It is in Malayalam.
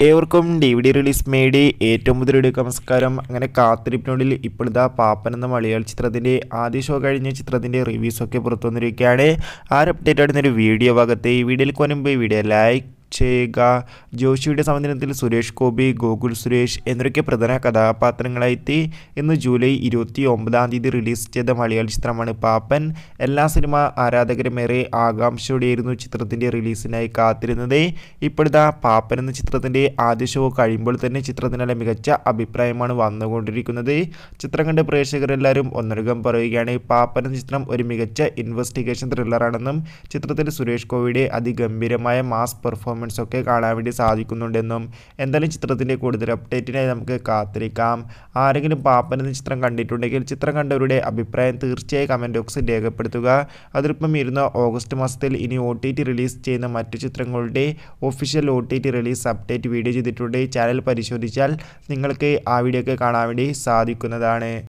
ഏവർക്കും ഡി വി ഡി റിലീസ് മേടി ഏറ്റവും മുതൽ വീഡിയോ നമസ്കാരം അങ്ങനെ കാത്തിരിപ്പിനോടിൽ ഇപ്പോഴത്തെ പാപ്പൻ എന്ന മലയാള ചിത്രത്തിൻ്റെ ആദ്യ ഷോ കഴിഞ്ഞ ചിത്രത്തിൻ്റെ റിവ്യൂസൊക്കെ പുറത്തു വന്നിരിക്കുകയാണ് ആ ഒരു അപ്ഡേറ്റ് ആടുന്ന ഒരു വീഡിയോ ഭാഗത്ത് ഈ വീഡിയോയിൽ മുൻപ് വീഡിയോ ലൈക്ക് ചെയ്യുക ജോഷിയുടെ സമന്വയത്തിൽ സുരേഷ് ഗോപി ഗോകുൽ സുരേഷ് എന്നൊക്കെ പ്രധാന കഥാപാത്രങ്ങളായിട്ട് ഇന്ന് ജൂലൈ ഇരുപത്തി ഒമ്പതാം തീയതി റിലീസ് ചെയ്ത മലയാള ചിത്രമാണ് പാപ്പൻ എല്ലാ സിനിമ ആരാധകരും ഏറെ ആകാംക്ഷയോടെയായിരുന്നു ചിത്രത്തിൻ്റെ റിലീസിനായി കാത്തിരുന്നത് ഇപ്പോഴത്തെ പാപ്പൻ എന്ന ചിത്രത്തിൻ്റെ ആദ്യ ഷോ കഴിയുമ്പോൾ തന്നെ ചിത്രത്തിനുള്ള മികച്ച അഭിപ്രായമാണ് വന്നുകൊണ്ടിരിക്കുന്നത് ചിത്രം കണ്ട് പ്രേക്ഷകരെല്ലാവരും ഒന്നടങ്കം പറയുകയാണ് പാപ്പൻ എന്ന ചിത്രം ഒരു മികച്ച ഇൻവെസ്റ്റിഗേഷൻ ത്രില്ലറാണെന്നും ചിത്രത്തിൽ സുരേഷ് ഗോപിയുടെ അതിഗംഭീരമായ മാസ് പെർഫോമൻസ് ഒക്കെ കാണാൻ വേണ്ടി സാധിക്കുന്നുണ്ടെന്നും എന്തായാലും ചിത്രത്തിൻ്റെ കൂടുതൽ അപ്ഡേറ്റിനായി നമുക്ക് കാത്തിരിക്കാം ആരെങ്കിലും പാപ്പൻ എന്ന ചിത്രം കണ്ടിട്ടുണ്ടെങ്കിൽ ചിത്രം കണ്ടവരുടെ അഭിപ്രായം തീർച്ചയായും കമൻറ്റ് ബോക്സിൽ രേഖപ്പെടുത്തുക അതിനൊപ്പം ഇരുന്ന ഓഗസ്റ്റ് മാസത്തിൽ ഇനി ഒ ടി ടി റിലീസ് ചെയ്യുന്ന മറ്റു ചിത്രങ്ങളുടെ official O T T release update video ചെയ്തിട്ടുണ്ട് ചാനൽ പരിശോധിച്ചാൽ നിങ്ങൾക്ക് ആ വീഡിയോ ഒക്കെ കാണാൻ വേണ്ടി സാധിക്കുന്നതാണ്